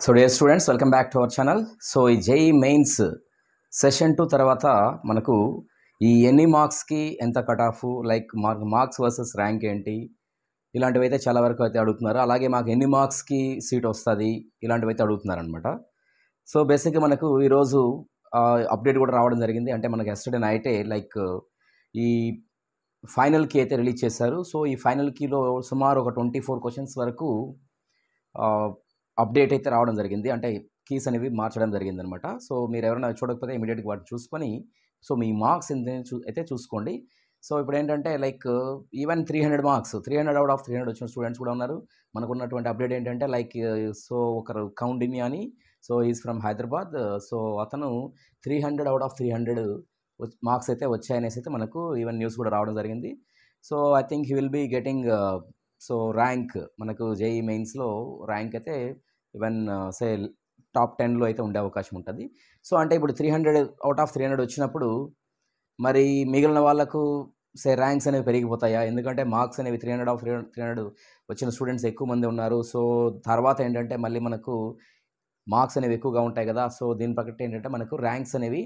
so dear students welcome back to our channel so ఈ JEE mains session two తర్వాత మనకు ఈ ఎన్ని మార్క్స్కి ఎంత cut off like mark marks versus rank ఏంటి ఇలాంటివి అయితే చాలా వరకు అయితే అడుగుతున్నారు అలాగే మాకు ఎన్ని మార్క్స్కి సీట్ వస్తుంది ఇలాంటివి అయితే అడుగుతున్నారు అనమాట సో బేసిక్గా మనకు ఈరోజు అప్డేట్ కూడా రావడం జరిగింది అంటే మనకి ఎస్టర్డే నైటే లైక్ ఈ ఫైనల్ కీ అయితే రిలీజ్ చేశారు సో ఈ ఫైనల్ కీలో సుమారు ఒక ట్వంటీ ఫోర్ క్వశ్చన్స్ వరకు అప్డేట్ అయితే రావడం జరిగింది అంటే కీస్ అనేవి మార్చడం జరిగింది అనమాట సో మీరు ఎవరైనా చూడకపోతే ఇమీడియట్గా వాటిని చూసుకొని సో మీ మార్క్స్ చూ అయితే చూసుకోండి సో ఇప్పుడు ఏంటంటే like even three hundred marks three hundred out of three hundred వచ్చిన స్టూడెంట్స్ కూడా ఉన్నారు మనకు ఉన్నటువంటి అప్డేట్ ఏంటంటే లైక్ సో ఒకరు కౌండిని అని so is from Hyderabad so అతను three hundred out of three hundred marks అయితే వచ్చాయనేసి అయితే మనకు ఈవెన్ న్యూస్ కూడా రావడం జరిగింది so I think he will be getting so rank మనకు జేఈ మెయిన్స్లో ర్యాంక్ అయితే ఈవెన్ సే టాప్ టెన్లో అయితే ఉండే అవకాశం ఉంటుంది సో అంటే ఇప్పుడు three hundred out of three hundred వచ్చినప్పుడు మరి మిగిలిన వాళ్ళకు సే ర్యాంక్స్ అనేవి పెరిగిపోతాయా ఎందుకంటే మార్క్స్ అనేవి three hundred off three three hundred వచ్చిన స్టూడెంట్స్ ఎక్కువ మంది ఉన్నారు సో తర్వాత ఏంటంటే మళ్ళీ మనకు మార్క్స్ అనేవి ఎక్కువగా ఉంటాయి కదా సో దీని ప్రకటన ఏంటంటే మనకు ర్యాంక్స్ అనేవి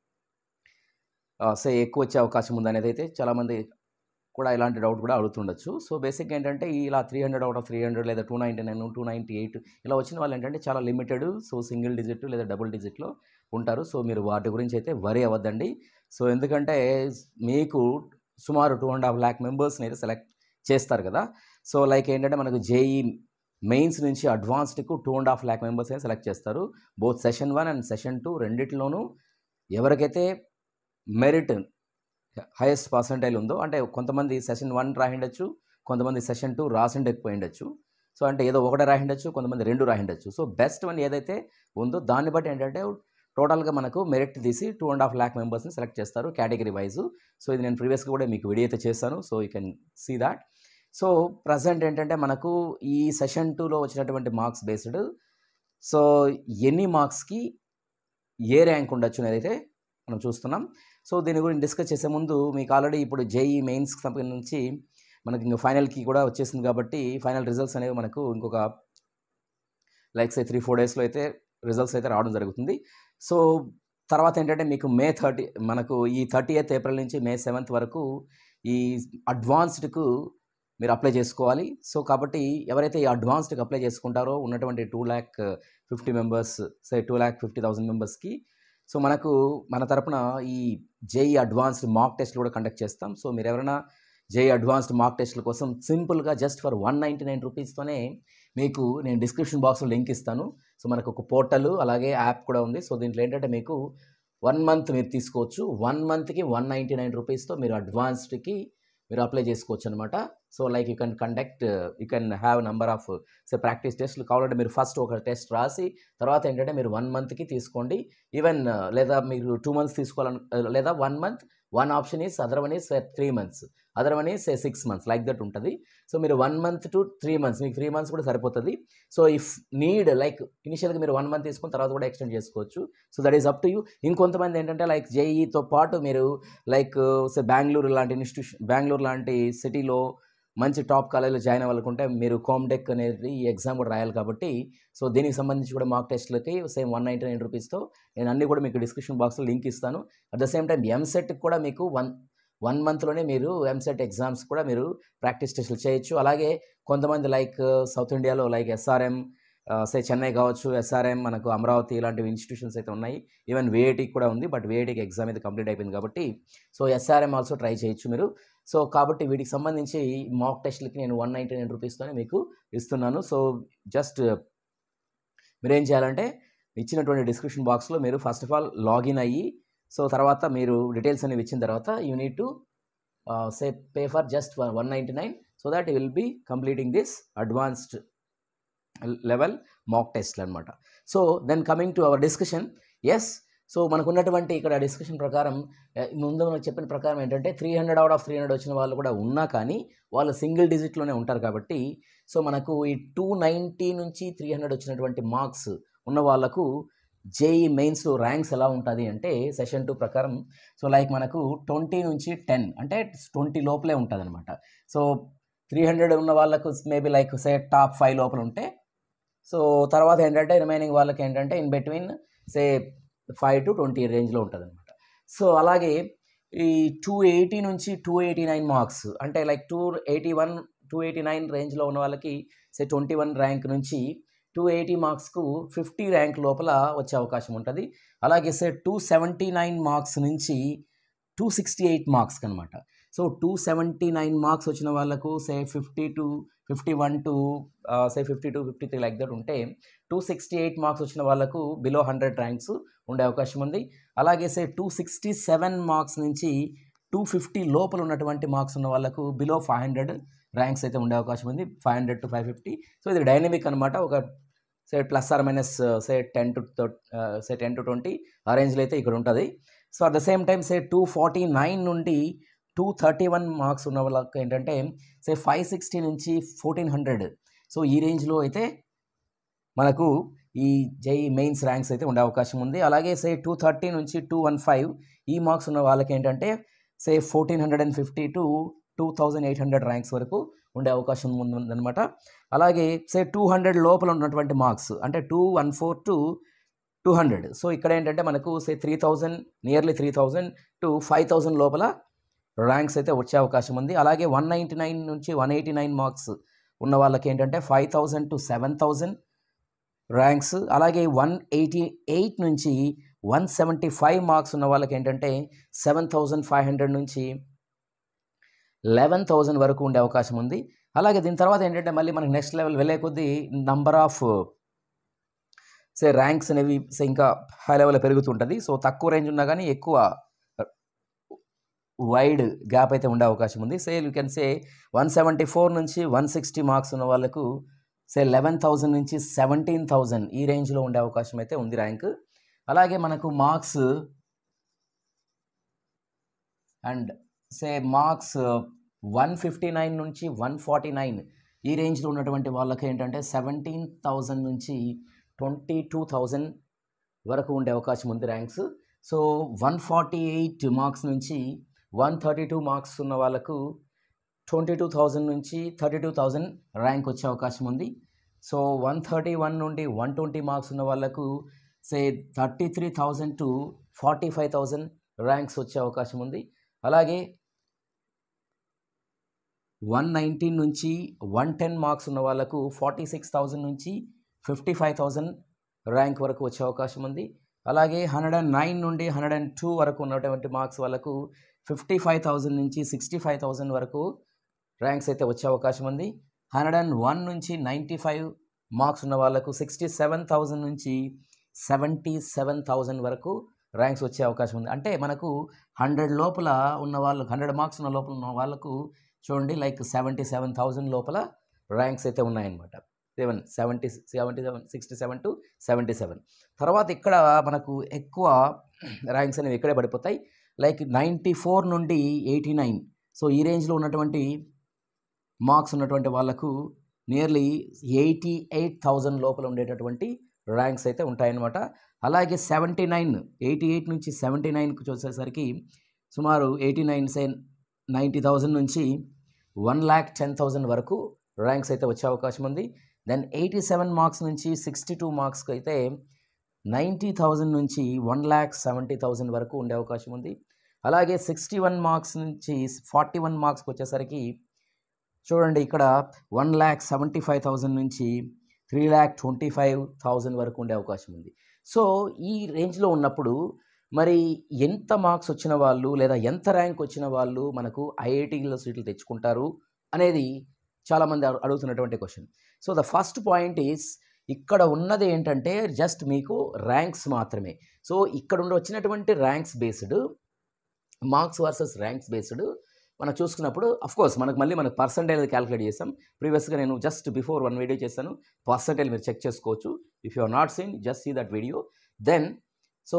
సే ఎక్కువ వచ్చే అవకాశం ఉందనేది అయితే చాలామంది కూడా ఇలాంటి డౌట్ కూడా అడుగుతుండొచ్చు సో బేసిక్గా ఏంటంటే ఇలా three hundred out of three hundred లేదా two ninety nine two ninety eight ఇలా వచ్చిన వాళ్ళు ఏంటంటే చాలా లిమిటెడ్ సో సింగిల్ డిజిట్ లేదా డబుల్ డిజిట్లో ఉంటారు సో మీరు వాటి గురించి అయితే వరి అవ్వద్దండి సో ఎందుకంటే మీకు సుమారు టూ అండ్ హాఫ్ ల్యాక్ మెంబర్స్ని అయితే సెలెక్ట్ చేస్తారు కదా సో లైక్ ఏంటంటే మనకు జేఈ మెయిన్స్ నుంచి అడ్వాన్స్డ్కు two and half lakh members అయితే సెలెక్ట్ చేస్తారు both session one and session two రెండిట్లోనూ ఎవరికైతే మెరిట్ హైయెస్ట్ పర్సంటైల్ ఉందో అంటే కొంతమంది సెషన్ వన్ రాహిండొచ్చు కొంతమంది సెషన్ టూ రాసిండకపోయి ఉండొచ్చు సో అంటే ఏదో ఒకటే రాహిండొచ్చు కొంతమంది రెండు రాహిండొచ్చు సో బెస్ట్ వన్ ఏదైతే ఉందో దాన్ని బట్టి ఏంటంటే టోటల్గా మనకు మెరిట్ తీసి టూ అండ్ హాఫ్ ల్యాక్ మెంబర్స్ని సెలెక్ట్ చేస్తారు కేటగిరీ వైజ్ సో ఇది నేను ప్రీవియస్గా కూడా మీకు వీడియో అయితే చేశాను so you can see that so present ఏంటంటే మనకు ఈ సెషన్ టూలో వచ్చినటువంటి మార్క్స్ బేస్డ్ సో ఎన్ని మార్క్స్కి ఏ ర్యాంక్ ఉండొచ్చు అనేది అయితే మనం చూస్తున్నాం సో దీని గురించి డిస్కస్ చేసే ముందు మీకు ఆల్రెడీ ఇప్పుడు జేఈ మెయిన్స్ సంబంధించి మనకి ఇంకా ఫైనల్కి కూడా వచ్చేసింది కాబట్టి ఫైనల్ రిజల్ట్స్ అనేవి మనకు ఇంకొక లైక్ సే త్రీ ఫోర్ డేస్లో అయితే రిజల్ట్స్ అయితే రావడం జరుగుతుంది సో తర్వాత ఏంటంటే మీకు మే థర్టీ మనకు ఈ థర్టీ ఎయిత్ ఏప్రిల్ నుంచి మే సెవెంత్ వరకు ఈ అడ్వాన్స్డ్కు మీరు అప్లై చేసుకోవాలి సో కాబట్టి ఎవరైతే ఈ అడ్వాన్స్డ్కి అప్లై చేసుకుంటారో ఉన్నటువంటి two lakh fifty members say two lakh fifty thousand మెంబర్స్కి సో మనకు మన తరపున ఈ జేఈ అడ్వాన్స్డ్ మాక్ టెస్ట్లు కూడా కండక్ట్ చేస్తాం సో మీరు ఎవరైనా జేఈ అడ్వాన్స్డ్ మాక్ టెస్ట్ల కోసం సింపుల్గా just for one ninety nine రూపీస్తోనే మీకు నేను డిస్క్రిప్షన్ బాక్స్లో లింక్ ఇస్తాను సో మనకు ఒక పోర్టల్ అలాగే యాప్ కూడా ఉంది సో దీంట్లో ఏంటంటే మీకు వన్ మంత్ మీరు తీసుకోవచ్చు వన్ మంత్కి వన్ నైంటీ నైన్ రూపీస్తో మీరు అడ్వాన్స్డ్కి మీరు అప్లై చేసుకోవచ్చు అనమాట so like you can conduct you can have number of so practice టెస్ట్లు కావాలంటే మీరు ఫస్ట్ ఒక టెస్ట్ రాసి తర్వాత ఏంటంటే మీరు వన్ మంత్కి తీసుకోండి ఈవెన్ లేదా మీరు టూ మంత్స్ తీసుకోవాలని లేదా one month one option is other one is three months other one is six months like that ఉంటుంది సో మీరు one month to three months మీకు త్రీ మంత్స్ కూడా సరిపోతుంది సో ఇఫ్ నీడ్ లైక్ ఇనిషియల్గా మీరు one month తీసుకున్న తర్వాత కూడా ఎక్స్టెండ్ చేసుకోవచ్చు so that is up to you ఇంకొంతమంది ఏంటంటే లైక్ జేఈతో పాటు మీరు లైక్ సే బెంగళూరు లాంటి ఇన్స్టిట్యూషన్ బెంగళూరు లాంటి సిటీలో మంచి టాప్ కాలేజీలో జాయిన్ అవ్వాలనుకుంటే మీరు కోమ్డెక్ అనేది ఈ ఎగ్జామ్ కూడా రాయాలి కాబట్టి సో దీనికి సంబంధించి కూడా మాక్ టెస్ట్లకి సేమ్ వన్ నైంటీ నైన్ రూపీస్తో నేను అన్ని కూడా మీకు డిస్క్రిప్షన్ బాక్స్లో లింక్ ఇస్తాను అట్ ద సేమ్ టైం ఎంసెట్కి కూడా మీకు వన్ వన్ మంత్లోనే మీరు ఎంసెట్ ఎగ్జామ్స్ కూడా మీరు ప్రాక్టీస్ టెస్ట్లు చేయొచ్చు అలాగే కొంతమంది లైక్ సౌత్ ఇండియాలో లైక్ ఎస్ఆర్ఎం సే చెన్నై కావచ్చు ఎస్ఆర్ఎం మనకు అమరావతి ఇలాంటివి ఇన్స్టిట్యూషన్స్ అయితే ఉన్నాయి ఈవెన్ వేఐటీకి కూడా ఉంది బట్ వేఐటీకి ఎగ్జామ్ అయితే కంప్లీట్ అయిపోయింది కాబట్టి సో ఎస్ఆర్ఎం ఆల్సో ట్రై చేయొచ్చు మీరు సో కాబట్టి వీటికి సంబంధించి మాక్ టెస్ట్లకి నేను వన్ నైంటీ నైన్ రూపీస్తోనే మీకు ఇస్తున్నాను సో జస్ట్ మీరు ఏం చేయాలంటే ఇచ్చినటువంటి డిస్క్రిప్షన్ బాక్స్లో మీరు ఫస్ట్ ఆఫ్ ఆల్ లాగిన్ అయ్యి సో తర్వాత మీరు డీటెయిల్స్ అనేవి ఇచ్చిన తర్వాత you need to say pay for just one ninety nine so that you will be completing this advanced level mock టెస్ట్లు అనమాట so then coming to our discussion is so మనకు ఉన్నటువంటి ఇక్కడ డిస్కషన్ ప్రకారం ముందు మనకు చెప్పిన ప్రకారం ఏంటంటే three hundred out of three hundred వచ్చిన వాళ్ళు కూడా ఉన్నా కానీ వాళ్ళు సింగిల్ డిజిట్లోనే ఉంటారు కాబట్టి సో మనకు ఈ టూ నైంటీ నుంచి త్రీ హండ్రెడ్ వచ్చినటువంటి మార్క్స్ ఉన్న వాళ్ళకు జేఈ మెయిన్స్లో ర్యాంక్స్ ఎలా ఉంటుంది అంటే సెషన్ టూ ప్రకారం సో లైక్ మనకు ట్వంటీ నుంచి టెన్ అంటే ట్వంటీ లోపలే ఉంటుంది అనమాట సో త్రీ హండ్రెడ్ ఉన్న వాళ్ళకు maybe like say top five లోపల ఉంటే సో తర్వాత ఏంటంటే రిమైనింగ్ వాళ్ళకి ఏంటంటే in between say five to twenty రేంజ్లో ఉంటుంది అనమాట సో అలాగే ఈ టూ ఎయిటీ నుంచి టూ ఎయిటీ నైన్ మార్క్స్ అంటే like two eighty one two eighty nine రేంజ్లో ఉన్న వాళ్ళకి సే ట్వంటీ వన్ ర్యాంక్ నుంచి టూ ఎయిటీ మార్క్స్కు ఫిఫ్టీ ర్యాంక్ లోపల వచ్చే అవకాశం ఉంటుంది అలాగే say two seventy nine marks నుంచి టూ సిక్స్టీ ఎయిట్ మార్క్స్కి అనమాట so two seventy nine marks వచ్చిన వాళ్ళకు say fifty to fifty one to say fifty two fifty three like that ఉంటే టూ సిక్స్టీ ఎయిట్ మార్క్స్ వచ్చిన వాళ్ళకు బిలో హండ్రెడ్ ర్యాంక్స్ ఉండే అవకాశం ఉంది అలాగే say two sixty seven marks నుంచి టూ ఫిఫ్టీ లోపల ఉన్నటువంటి మార్క్స్ ఉన్న వాళ్ళకు బిలో ఫైవ్ హండ్రెడ్ ర్యాంక్స్ అయితే ఉండే అవకాశం ఉంది five hundred to five fifty so ఇది డైనమిక్ అనమాట ఒక say plus or minus say ten to say ten to twenty ఆ రేంజ్లో అయితే ఇక్కడ ఉంటుంది so at the same time say two forty nine నుండి టూ థర్టీ వన్ మార్క్స్ ఉన్న వాళ్ళకి ఏంటంటే సే ఫైవ్ సిక్స్టీ నుంచి ఫోర్టీన్ హండ్రెడ్ సో ఈ రేంజ్లో అయితే మనకు ఈ జై మెయిన్స్ ర్యాంక్స్ అయితే ఉండే అవకాశం ఉంది అలాగే సే టూ థర్టీ నుంచి టూ వన్ ఫైవ్ ఈ మార్క్స్ ఉన్న వాళ్ళకి ఏంటంటే say fourteen hundred and fifty to two thousand eight hundred ranks వరకు ఉండే అవకాశం ఉందన్నమాట అలాగే సే టూ హండ్రెడ్ లోపల ఉన్నటువంటి మార్క్స్ అంటే two one four to two hundred so ఇక్కడ ఏంటంటే మనకు say three thousand nearly three thousand to five thousand లోపల ర్యాంక్స్ అయితే వచ్చే అవకాశం ఉంది అలాగే వన్ నైంటీ నైన్ నుంచి వన్ ఎయిటీ నైన్ మార్క్స్ ఉన్న వాళ్ళకి ఏంటంటే five thousand to seven thousand ranks అలాగే వన్ ఎయిటీ ఎయిట్ నుంచి వన్ సెవెంటీ ఫైవ్ మార్క్స్ ఉన్న వాళ్ళకి ఏంటంటే సెవెన్ థౌజండ్ ఫైవ్ హండ్రెడ్ నుంచి లెవెన్ థౌజండ్ వరకు ఉండే అవకాశం ఉంది అలాగే దీని తర్వాత ఏంటంటే మళ్ళీ మనకి నెక్స్ట్ లెవెల్ వెళ్ళే కొద్దీ నంబర్ ఆఫ్ సే ర్యాంక్స్ అనేవి సే ఇంకా హై లెవెల్లో పెరుగుతుంటుంది సో తక్కువ రేంజ్ ఉన్నా కానీ ఎక్కువ వైడ్ గ్యాప్ అయితే ఉండే అవకాశం ఉంది say you can say one seventy four నుంచి వన్ సిక్స్టీ మార్క్స్ ఉన్న వాళ్ళకు సే లెవెన్ థౌజండ్ నుంచి సెవెంటీన్ థౌజండ్ ఈ రేంజ్లో ఉండే అవకాశం అయితే ఉంది ర్యాంక్ అలాగే మనకు marks and say marks one fifty nine నుంచి వన్ ఫార్టీ నైన్ ఈ రేంజ్లో ఉన్నటువంటి వాళ్ళకి ఏంటంటే సెవెంటీన్ థౌజండ్ నుంచి ట్వంటీ టూ థౌజండ్ వరకు ఉండే అవకాశం ఉంది ranks so one forty eight marks నుంచి వన్ థర్టీ టూ మార్క్స్ ఉన్న వాళ్ళకు ట్వంటీ టూ థౌజండ్ నుంచి థర్టీ టూ థౌజండ్ ర్యాంక్ వచ్చే అవకాశం ఉంది సో వన్ థర్టీ వన్ నుండి వన్ ట్వంటీ మార్క్స్ ఉన్న వాళ్ళకు say thirty three thousand to forty five thousand ranks వచ్చే అవకాశం ఉంది అలాగే వన్ నైన్టీన్ నుంచి వన్ టెన్ మార్క్స్ ఉన్న వాళ్ళకు ఫార్టీ సిక్స్ థౌజండ్ నుంచి ఫిఫ్టీ ఫైవ్ థౌజండ్ ర్యాంక్ వరకు వచ్చే అవకాశం ఉంది అలాగే హండ్రెడ్ అండ్ నైన్ నుండి హండ్రెడ్ అండ్ టూ వరకు ఉన్నటువంటి మార్క్స్ వాళ్ళకు ఫిఫ్టీ ఫైవ్ థౌజండ్ నుంచి సిక్స్టీ ఫైవ్ థౌజండ్ వరకు ర్యాంక్స్ అయితే వచ్చే అవకాశం ఉంది హండ్రెడ్ అండ్ వన్ నుంచి నైంటీ ఫైవ్ మార్క్స్ ఉన్న వాళ్ళకు సిక్స్టీ సెవెన్ థౌజండ్ నుంచి సెవెంటీ సెవెన్ థౌజండ్ వరకు ర్యాంక్స్ వచ్చే అవకాశం ఉంది అంటే మనకు హండ్రెడ్ లోపల ఉన్న వాళ్ళు హండ్రెడ్ మార్క్స్ ఉన్న లోపల ఉన్న వాళ్ళకు చూడండి లైక్ సెవెంటీ సెవెన్ థౌజండ్ లోపల ర్యాంక్స్ అయితే ఉన్నాయన్నమాట seven seventy seventy seven sixty seven to seventy seven తర్వాత ఇక్కడ మనకు ఎక్కువ ర్యాంక్స్ అనేవి ఇక్కడే పడిపోతాయి లైక్ నైంటీ ఫోర్ నుండి ఎయిటీ నైన్ సో ఈ రేంజ్లో ఉన్నటువంటి మార్క్స్ ఉన్నటువంటి వాళ్ళకు నియర్లీ ఎయిటీ ఎయిట్ థౌజండ్ లోపల ఉండేటటువంటి ర్యాంక్స్ అయితే ఉంటాయన్నమాట అలాగే సెవెంటీ నైన్ ఎయిటీ ఎయిట్ నుంచి సెవెంటీ నైన్కి చూసేసరికి సుమారు eighty nine say ninety thousand నుంచి వన్ ల్యాక్ టెన్ థౌజండ్ వరకు ర్యాంక్స్ అయితే వచ్చే అవకాశం ఉంది దెన్ ఎయిటీ సెవెన్ మార్క్స్ నుంచి సిక్స్టీ టూ మార్క్స్కి అయితే నైంటీ థౌజండ్ నుంచి వన్ ల్యాక్ సెవెంటీ థౌజండ్ వరకు ఉండే అవకాశం ఉంది అలాగే సిక్స్టీ వన్ మార్క్స్ నుంచి ఫార్టీ వన్ మార్క్స్కి వచ్చేసరికి చూడండి ఇక్కడ one lakh seventy five thousand నుంచి three lakh twenty five thousand వరకు ఉండే అవకాశం ఉంది సో ఈ రేంజ్లో ఉన్నప్పుడు మరి ఎంత మార్క్స్ వచ్చిన వాళ్ళు లేదా ఎంత ర్యాంక్ వచ్చిన వాళ్ళు మనకు ఐఐటీలో సీట్లు తెచ్చుకుంటారు అనేది చాలామంది అడు- అడుగుతున్నటువంటి question so the first point is ఇక్కడ ఉన్నది ఏంటంటే జస్ట్ మీకు ర్యాంక్స్ మాత్రమే సో ఇక్కడ ఉండి వచ్చినటువంటి ranks based marks versus ranks based మనం చూసుకున్నప్పుడు అఫ్ కోర్స్ మనకు మళ్ళీ మనకు పర్సంటేజ్ క్యాలిక్యులేట్ చేసాం ప్రీవియస్గా నేను జస్ట్ బిఫోర్ వన్ వీడియో చేశాను పర్సంటేజ్ మీరు చెక్ చేసుకోవచ్చు if you are not seen just see that video then so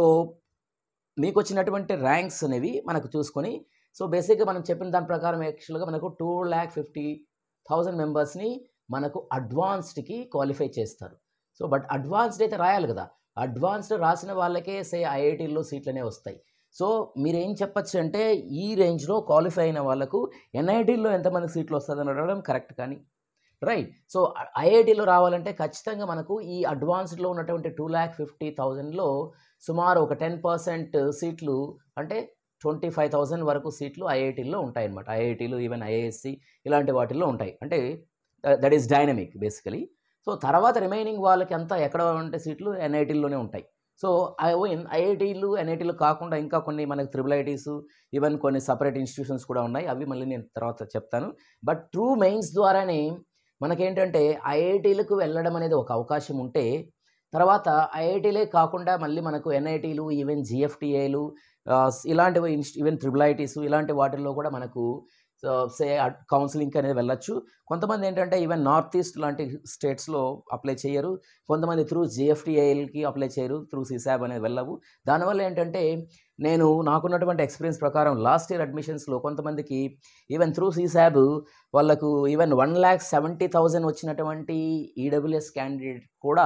మీకు వచ్చినటువంటి ర్యాంక్స్ అనేవి మనకు చూసుకొని సో బేసిక్గా మనం చెప్పిన దాని ప్రకారం యాక్చువల్గా మనకు టూ ల్యాక్ ఫిఫ్టీ థౌజండ్ మెంబర్స్ని మనకు అడ్వాన్స్డ్కి క్వాలిఫై చేస్తారు సో బట్ అడ్వాన్స్డ్ అయితే రాయాలి కదా అడ్వాన్స్డ్ రాసిన వాళ్ళకే సే ఐఐటీల్లో సీట్లనే వస్తాయి సో మీరు ఏం చెప్పచ్చు అంటే ఈ రేంజ్లో క్వాలిఫై అయిన వాళ్ళకు ఎన్ఐటీల్లో ఎంతమంది సీట్లు వస్తుందని అడగడం కరెక్ట్ కానీ రైట్ సో ఐఐటీలో రావాలంటే ఖచ్చితంగా మనకు ఈ అడ్వాన్స్డ్లో ఉన్నటువంటి టూ ల్యాక్ ఫిఫ్టీ థౌజండ్లో సుమారు ఒక టెన్ పర్సెంట్ సీట్లు అంటే ట్వంటీ ఫైవ్ థౌజండ్ వరకు సీట్లు ఐఐటీల్లో ఉంటాయి అన్నమాట ఐఐటీలు ఈవెన్ ఐఏఎస్సి ఇలాంటి వాటిల్లో ఉంటాయి అంటే that is dynamic basically so తర్వాత రిమైనింగ్ వాళ్ళకి అంతా ఎక్కడ ఉంటే సీట్లు ఎన్ఐటీల్లోనే ఉంటాయి సో ఐఐటీలు ఎన్ఐటీలు కాకుండా ఇంకా కొన్ని మనకి త్రిబుల్ ఐటీస్ ఈవెన్ కొన్ని సపరేట్ ఇన్స్టిట్యూషన్స్ కూడా ఉన్నాయి అవి మళ్ళీ నేను తర్వాత చెప్తాను బట్ ట్రూ మెయిన్స్ ద్వారానే మనకేంటంటే ఐఐటీలకు వెళ్ళడం అనేది ఒక అవకాశం ఉంటే తర్వాత ఐఐటీలే కాకుండా మళ్ళీ మనకు ఎన్ఐటీలు ఈవెన్ జిఎఫ్టిఏలు ఇలాంటివి ఇన్స్ట్ ఈవెన్ త్రిబుల్ ఐటీస్ ఇలాంటి వాటిల్లో కూడా మనకు సే కౌన్సిలింగ్ అనేది వెళ్ళొచ్చు కొంతమంది ఏంటంటే ఈవెన్ నార్త్ ఈస్ట్ లాంటి స్టేట్స్లో అప్లై చేయరు కొంతమంది త్రూ జిఎఫ్టిఐఎల్కి అప్లై చేయరు త్రూ సిసాబ్ అనేది వెళ్ళవు దానివల్ల ఏంటంటే నేను నాకున్నటువంటి ఎక్స్పీరియన్స్ ప్రకారం లాస్ట్ ఇయర్ అడ్మిషన్స్లో కొంతమందికి ఈవెన్ త్రూ సిసాబ్ వాళ్ళకు even one lakh seventy thousand వచ్చినటువంటి ఈడబ్ల్యూఎస్ క్యాండిడేట్ కూడా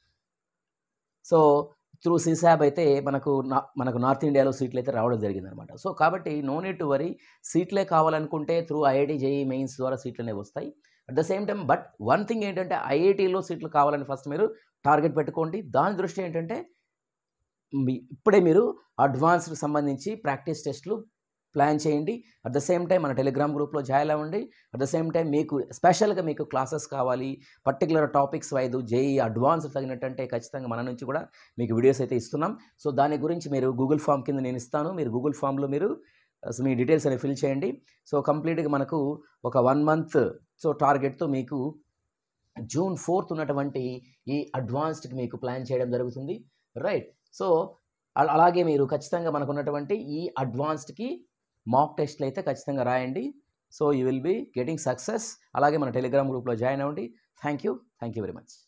సో త్రూ సిసాబ్ అయితే మనకు నా మనకు నార్త్ ఇండియాలో సీట్లు అయితే రావడం జరిగిందనమాట సో కాబట్టి నో నీడ్ టు వరీ సీట్లే కావాలనుకుంటే త్రూ ఐఐటి జేఈ మెయిన్స్ ద్వారా సీట్లు అనేవి వస్తాయి at the same time but one thing ఏంటంటే ఐఐటీలో సీట్లు కావాలని ఫస్ట్ మీరు టార్గెట్ పెట్టుకోండి దాని దృష్టి ఏంటంటే మీ ఇప్పుడే మీరు అడ్వాన్స్డ్ సంబంధించి ప్రాక్టీస్ టెస్ట్లు ప్లాన్ చేయండి అట్ ద సేమ్ టైం మన టెలిగ్రామ్ గ్రూప్లో జాయిన్ అవ్వండి అట్ ద సేమ్ టైం మీకు స్పెషల్గా మీకు క్లాసెస్ కావాలి particular topics with JEE advance తగినట్టంటే ఖచ్చితంగా మన నుంచి కూడా మీకు వీడియోస్ అయితే ఇస్తున్నాం సో దాని గురించి మీరు గూగుల్ ఫామ్ కింద నేను ఇస్తాను మీరు గూగుల్ ఫామ్లో మీరు అసలు మీ డీటెయిల్స్ అనేవి ఫిల్ చేయండి సో కంప్లీట్గా మనకు ఒక వన్ మంత్ సో టార్గెట్తో మీకు జూన్ ఫోర్త్ ఉన్నటువంటి ఈ అడ్వాన్స్డ్కి మీకు ప్లాన్ చేయడం జరుగుతుంది రైట్ సో అల- అలాగే మీరు ఖచ్చితంగా మనకు ఉన్నటువంటి ఈ అడ్వాన్స్డ్కి మాక్ టెస్ట్లు అయితే ఖచ్చితంగా రాయండి so you will be getting success అలాగే మన టెలిగ్రామ్ గ్రూప్లో జాయిన్ అవ్వండి thank you thank you very much